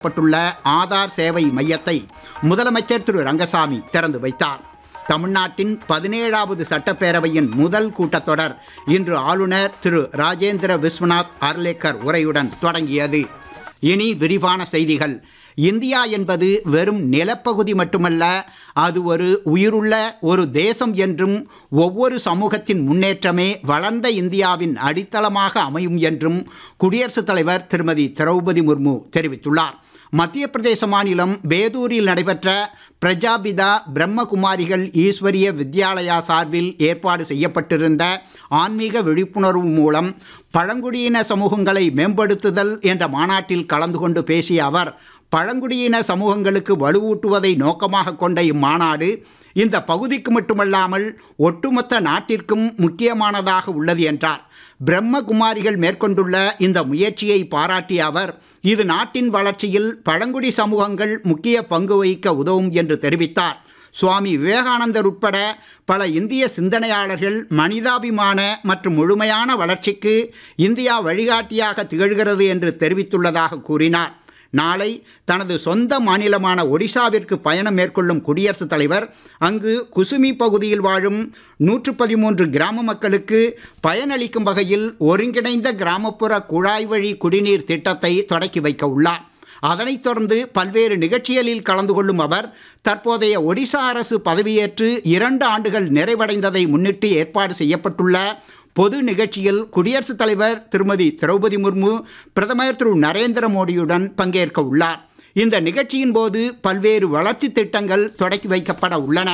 பட்டுள்ள ஆதார் சேவை மையத்தை முதலமைச்சர் திரு ரங்கசாமி திறந்து வைத்தார் தமிழ்நாட்டின் பதினேழாவது சட்டப்பேரவையின் முதல் கூட்டத்தொடர் இன்று ஆளுநர் திரு ராஜேந்திர விஸ்வநாத் அர்லேக்கர் உரையுடன் தொடங்கியது இனி விரிவான செய்திகள் இந்தியா என்பது வெறும் நிலப்பகுதி மட்டுமல்ல அது ஒரு உயிருள்ள ஒரு தேசம் என்றும் ஒவ்வொரு சமூகத்தின் முன்னேற்றமே வளர்ந்த இந்தியாவின் அடித்தளமாக அமையும் என்றும் குடியரசுத் தலைவர் திருமதி திரௌபதி முர்மு தெரிவித்துள்ளார் மத்திய பிரதேச மாநிலம் பேதூரில் நடைபெற்ற பிரஜாபிதா பிரம்மகுமாரிகள் ஈஸ்வரிய வித்யாலயா சார்பில் ஏற்பாடு செய்யப்பட்டிருந்த ஆன்மீக விழிப்புணர்வு மூலம் பழங்குடியின சமூகங்களை மேம்படுத்துதல் என்ற மாநாட்டில் கலந்து கொண்டு பேசிய அவர் பழங்குடியின சமூகங்களுக்கு வலுவூட்டுவதை நோக்கமாக கொண்ட இம்மாநாடு இந்த பகுதிக்கு மட்டுமல்லாமல் ஒட்டுமொத்த நாட்டிற்கும் முக்கியமானதாக உள்ளது என்றார் பிரம்மகுமாரிகள் மேற்கொண்டுள்ள இந்த முயற்சியை பாராட்டிய அவர் இது நாட்டின் வளர்ச்சியில் பழங்குடி சமூகங்கள் முக்கிய பங்கு வகிக்க உதவும் என்று தெரிவித்தார் சுவாமி விவேகானந்தர் உட்பட பல இந்திய சிந்தனையாளர்கள் மனிதாபிமான மற்றும் முழுமையான வளர்ச்சிக்கு இந்தியா வழிகாட்டியாக திகழ்கிறது என்று தெரிவித்துள்ளதாக கூறினார் நாளை தனது சொந்த மாநிலமான ஒடிசாவிற்கு பயணம் மேற்கொள்ளும் குடியரசுத் தலைவர் அங்கு குசுமி பகுதியில் வாழும் நூற்று பதிமூன்று கிராம மக்களுக்கு பயனளிக்கும் வகையில் ஒருங்கிணைந்த கிராமப்புற குழாய் வழி குடிநீர் திட்டத்தை தொடக்கி வைக்க உள்ளார் அதனைத் தொடர்ந்து பல்வேறு நிகழ்ச்சிகளில் கலந்து கொள்ளும் அவர் தற்போதைய ஒடிசா அரசு பதவியேற்று இரண்டு ஆண்டுகள் நிறைவடைந்ததை முன்னிட்டு ஏற்பாடு செய்யப்பட்டுள்ள பொது நிகழ்ச்சியில் குடியரசுத் தலைவர் திருமதி திரௌபதி முர்மு பிரதமர் திரு நரேந்திர மோடியுடன் பங்கேற்க உள்ளார் இந்த நிகழ்ச்சியின் போது பல்வேறு வளர்ச்சி திட்டங்கள் தொடக்கி வைக்கப்பட உள்ளன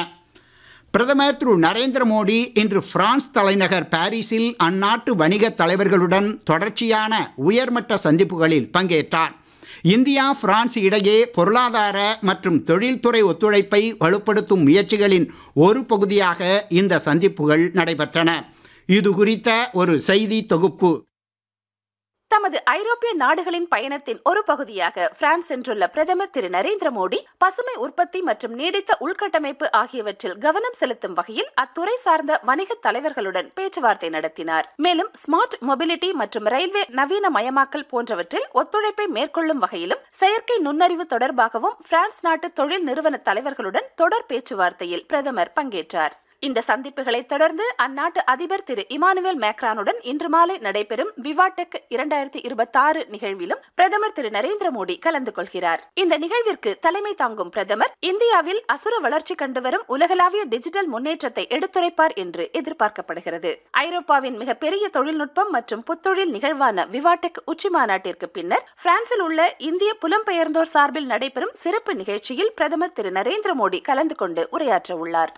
பிரதமர் திரு நரேந்திர மோடி இன்று பிரான்ஸ் தலைநகர் பாரிஸில் அந்நாட்டு வணிக தலைவர்களுடன் தொடர்ச்சியான உயர்மட்ட சந்திப்புகளில் பங்கேற்றார் இந்தியா பிரான்ஸ் இடையே பொருளாதார மற்றும் தொழில்துறை ஒத்துழைப்பை வலுப்படுத்தும் முயற்சிகளின் ஒரு பகுதியாக இந்த சந்திப்புகள் நடைபெற்றன இது குறித்த ஒரு செய்தி தொகுப்பு தமது ஐரோப்பிய நாடுகளின் பயணத்தின் ஒரு பகுதியாக பிரான்ஸ் சென்றுள்ள பிரதமர் திரு நரேந்திர மோடி பசுமை உற்பத்தி மற்றும் நீடித்த உள்கட்டமைப்பு ஆகியவற்றில் கவனம் செலுத்தும் வகையில் அத்துறை சார்ந்த வணிக தலைவர்களுடன் பேச்சுவார்த்தை நடத்தினார் மேலும் ஸ்மார்ட் மொபிலிட்டி மற்றும் ரயில்வே நவீன மயமாக்கல் போன்றவற்றில் ஒத்துழைப்பை மேற்கொள்ளும் வகையிலும் செயற்கை நுண்ணறிவு தொடர்பாகவும் பிரான்ஸ் நாட்டு தொழில் நிறுவன தலைவர்களுடன் தொடர் பேச்சுவார்த்தையில் பிரதமர் பங்கேற்றார் இந்த சந்திப்புகளை தொடர்ந்து அந்நாட்டு அதிபர் திரு இமானுவேல் மேக்ரானுடன் இன்று மாலை நடைபெறும் விவாடெக் இரண்டாயிரத்தி இருபத்தி ஆறு நிகழ்விலும் பிரதமர் திரு நரேந்திர மோடி கலந்து கொள்கிறார் இந்த நிகழ்விற்கு தலைமை தாங்கும் பிரதமர் இந்தியாவில் அசுர வளர்ச்சி கண்டு வரும் உலகளாவிய டிஜிட்டல் முன்னேற்றத்தை எடுத்துரைப்பார் என்று எதிர்பார்க்கப்படுகிறது ஐரோப்பாவின் மிகப்பெரிய தொழில்நுட்பம் மற்றும் புத்தொழில் நிகழ்வான விவாடெக் உச்சி மாநாட்டிற்கு பின்னர் பிரான்சில் உள்ள இந்திய புலம்பெயர்ந்தோர் சார்பில் நடைபெறும் சிறப்பு நிகழ்ச்சியில் பிரதமர் திரு நரேந்திர மோடி கலந்து கொண்டு உரையாற்ற உள்ளார்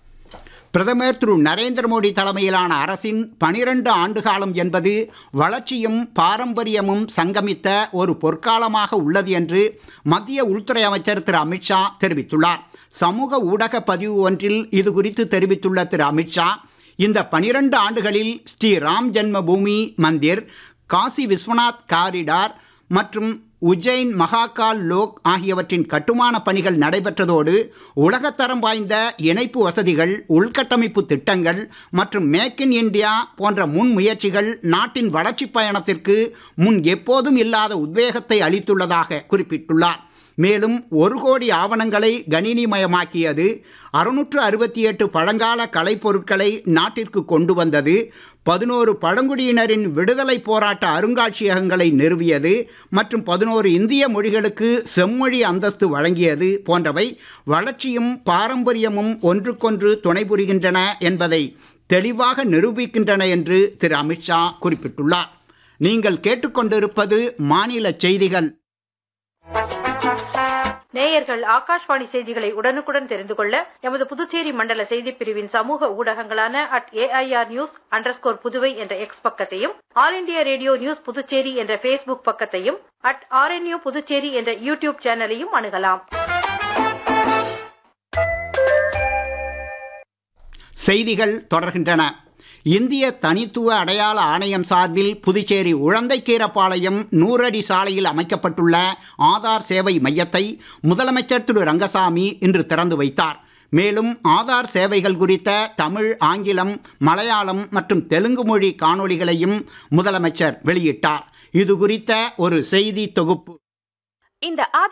பிரதமர் திரு நரேந்திர மோடி தலைமையிலான அரசின் பனிரெண்டு ஆண்டுகாலம் என்பது வளர்ச்சியும் பாரம்பரியமும் சங்கமித்த ஒரு பொற்காலமாக உள்ளது என்று மத்திய உள்துறை அமைச்சர் திரு அமித்ஷா தெரிவித்துள்ளார் சமூக ஊடக பதிவு ஒன்றில் இது குறித்து தெரிவித்துள்ள திரு அமித்ஷா இந்த பனிரெண்டு ஆண்டுகளில் ஸ்ரீ ராம் ஜென்ம பூமி மந்திர் காசி விஸ்வநாத் காரிடார் மற்றும் உஜ்ஜைன் மகாகால் லோக் ஆகியவற்றின் கட்டுமான பணிகள் நடைபெற்றதோடு உலகத்தரம் வாய்ந்த இணைப்பு வசதிகள் உள்கட்டமைப்பு திட்டங்கள் மற்றும் மேக் இன் இந்தியா போன்ற முன்முயற்சிகள் நாட்டின் வளர்ச்சி பயணத்திற்கு முன் எப்போதும் இல்லாத உத்வேகத்தை அளித்துள்ளதாக குறிப்பிட்டுள்ளார் மேலும் ஒரு கோடி ஆவணங்களை கணினிமயமாக்கியது அறுநூற்று அறுபத்தி எட்டு பழங்கால கலைப்பொருட்களை நாட்டிற்கு கொண்டு வந்தது பதினோரு பழங்குடியினரின் விடுதலை போராட்ட அருங்காட்சியகங்களை நிறுவியது மற்றும் பதினோரு இந்திய மொழிகளுக்கு செம்மொழி அந்தஸ்து வழங்கியது போன்றவை வளர்ச்சியும் பாரம்பரியமும் ஒன்றுக்கொன்று துணை புரிகின்றன என்பதை தெளிவாக நிரூபிக்கின்றன என்று திரு அமித்ஷா குறிப்பிட்டுள்ளார் நீங்கள் கேட்டுக்கொண்டிருப்பது மாநில செய்திகள் நேயர்கள் ஆகாஷ்வாணி செய்திகளை உடனுக்குடன் தெரிந்து கொள்ள எமது புதுச்சேரி மண்டல செய்திப் பிரிவின் சமூக ஊடகங்களான at AIR news underscore Puduvai என்ற எக்ஸ் பக்கத்தையும் All India Radio news Puducherry என்ற ஃபேஸ்புக் பக்கத்தையும் அட் ஆர்என்யூ புதுச்சேரி என்ற யூடியூப் சேனலையும் அணுகலாம் செய்திகள் தொடர்கின்றன இந்திய தனித்துவ அடையாள ஆணையம் சார்பில் புதுச்சேரி உழந்தைக்கீரப்பாளையம் நூறடி சாலையில் அமைக்கப்பட்டுள்ள ஆதார் சேவை மையத்தை முதலமைச்சர் திரு ரங்கசாமி இன்று திறந்து வைத்தார் மேலும் ஆதார் சேவைகள் குறித்த தமிழ் ஆங்கிலம் மலையாளம் மற்றும் தெலுங்கு மொழி காணொளிகளையும் முதலமைச்சர் வெளியிட்டார் இது குறித்த ஒரு செய்தி தொகுப்பு இந்த